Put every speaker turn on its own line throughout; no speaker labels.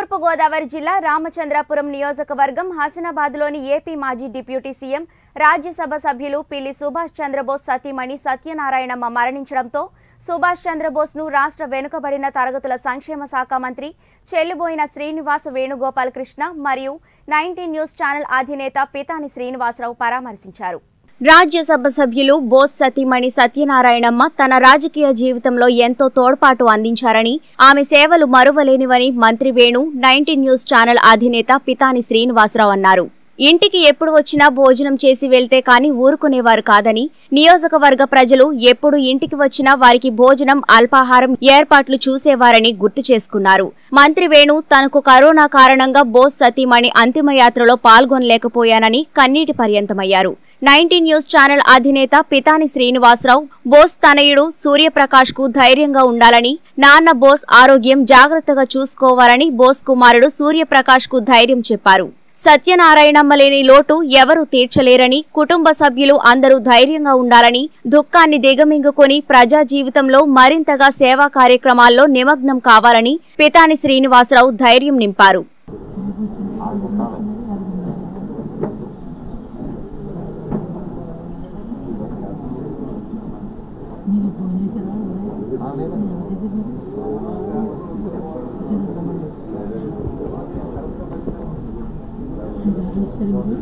తూర్పుగోదావరి జిల్లా రామచంద్రాపురం నియోజకవర్గం హసనాబాద్లోని ఏపీ మాజీ డిప్యూటీ సీఎం రాజ్యసభ సభ్యులు పిల్లి సుభాష్ చంద్రబోస్ సతీమణి సత్యనారాయణమ్మ మరణించడంతో సుభాష్ చంద్రబోస్ను రాష్ట్ర వెనుకబడిన తరగతుల సంక్షేమ శాఖ మంత్రి చెల్లుబోయిన శ్రీనివాస వేణుగోపాల్ కృష్ణ మరియు నైన్టీన్ న్యూస్ ఛానల్ అధినేత పితాని శ్రీనివాసరావు పరామర్శించారు రాజ్యసభ సభ్యులు బోస్ సతీమణి సత్యనారాయణమ్మ తన రాజకీయ జీవితంలో ఎంతో తోడ్పాటు అందించారని ఆమె సేవలు మరువలేనివని మంత్రి వేణు నైన్టీన్ న్యూస్ ఛానల్ అధినేత పితాని శ్రీనివాసరావు అన్నారు ఇంటికి ఎప్పుడు వచ్చినా భోజనం చేసి వెళ్తే కాని ఊరుకునేవారు కాదని నియోజకవర్గ ప్రజలు ఎప్పుడు ఇంటికి వచ్చినా వారికి భోజనం అల్పాహారం ఏర్పాట్లు చూసేవారని గుర్తు చేసుకున్నారు మంత్రి వేణు తనకు కరోనా కారణంగా బోస్ సతీమణి అంతిమయాత్రలో పాల్గొనలేకపోయానని కన్నీటి పర్యంతమయ్యారు నైన్టీన్ న్యూస్ ఛానల్ అధినేత పితాని శ్రీనివాసరావు బోస్ తనయుడు సూర్యప్రకాష్ కు ధైర్యంగా ఉండాలని నాన్న బోస్ ఆరోగ్యం జాగ్రత్తగా చూసుకోవాలని బోస్ కుమారుడు సూర్యప్రకాష్ కు ధైర్యం చెప్పారు సత్యనారాయణమ్మ లేని లోటు ఎవరూ తీర్చలేరని కుటుంబ సభ్యులు అందరూ ధైర్యంగా ఉండాలని దుఃఖాన్ని దిగమింగుకొని ప్రజా జీవితంలో మరింతగా సేవా కార్యక్రమాల్లో నిమగ్నం కావాలని పితాని శ్రీనివాసరావు ధైర్యం నింపారు
మీరు ఫోన్ చేశారా ఒకసారి మీరు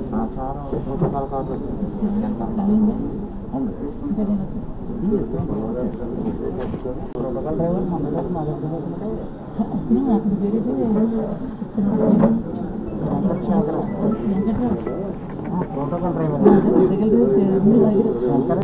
కలిగిందా ఇంకా నేను అప్పుడు అక్కడ పేరు చెప్తున్నాను వెంకట్రావు దగ్గర రెండు దగ్గర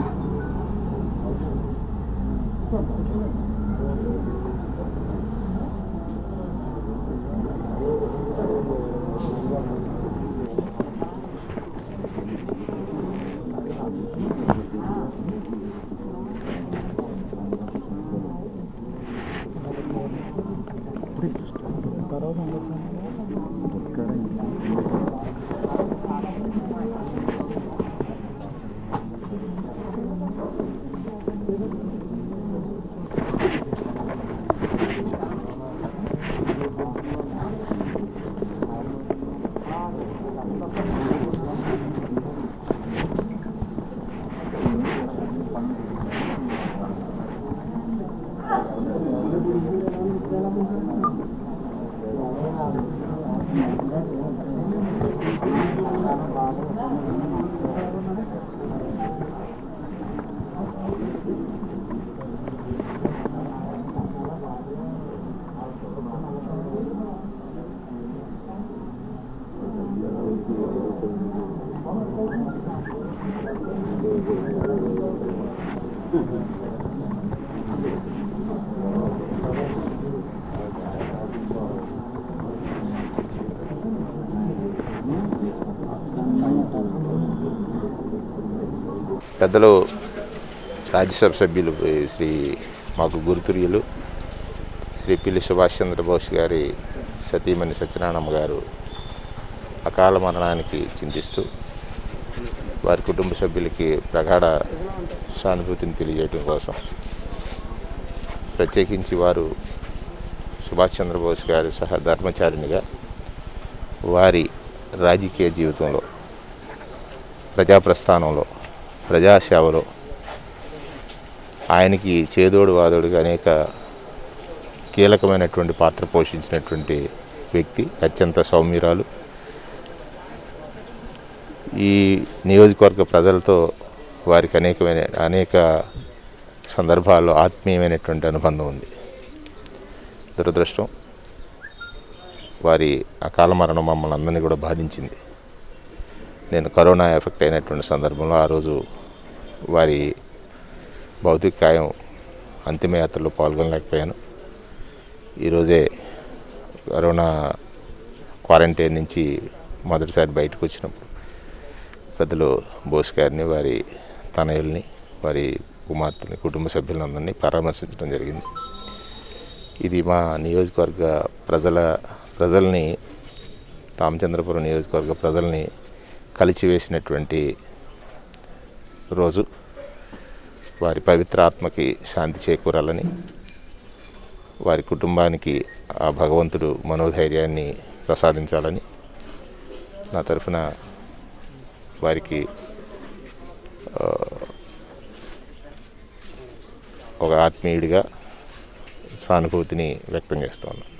పెద్దలు రాజ్యసభ సభ్యులు శ్రీ మాకు గురుతుర్యులు శ్రీ పిల్లి సుభాష్ చంద్రబోస్ గారి సతీమణి సత్యనారాయణమ్మ గారు అకాల మరణానికి చింతిస్తూ వారి కుటుంబ సభ్యులకి ప్రగాఢ సానుభూతిని తెలియజేయడం కోసం ప్రత్యేకించి వారు సుభాష్ చంద్రబోస్ గారి సహ ధర్మచారిణిగా వారి రాజకీయ జీవితంలో ప్రజాప్రస్థానంలో ప్రజాసేవలో ఆయనకి చేదోడు వాదోడుగా అనేక కీలకమైనటువంటి పాత్ర పోషించినటువంటి వ్యక్తి అత్యంత సౌమ్యురాలు ఈ నియోజకవర్గ ప్రజలతో వారికి అనేకమైన అనేక సందర్భాల్లో ఆత్మీయమైనటువంటి అనుబంధం ఉంది దురదృష్టం వారి అకాల మరణం మమ్మల్ని అందరినీ కూడా బాధించింది నేను కరోనా ఎఫెక్ట్ అయినటువంటి సందర్భంలో ఆ రోజు వారి భౌతిక కాయం అంతిమయాత్రలో పాల్గొనలేకపోయాను ఈరోజే కరోనా క్వారంటైన్ నుంచి మొదటిసారి బయటకు వచ్చినప్పుడు పెద్దలు బోస్ గారిని వారి తనయుల్ని వారి కుమార్తెని కుటుంబ సభ్యులందరినీ పరామర్శించడం జరిగింది ఇది మా నియోజకవర్గ ప్రజల ప్రజల్ని రామచంద్రపురం నియోజకవర్గ ప్రజల్ని కలిచివేసినటువంటి రోజు వారి పవిత్ర ఆత్మకి శాంతి చేకూరాలని వారి కుటుంబానికి ఆ భగవంతుడు మనోధైర్యాన్ని ప్రసాదించాలని నా తరఫున వారికి ఆ, ఒక ఆత్మీయుడిగా సానుభూతిని వ్యక్తం చేస్తున్నాను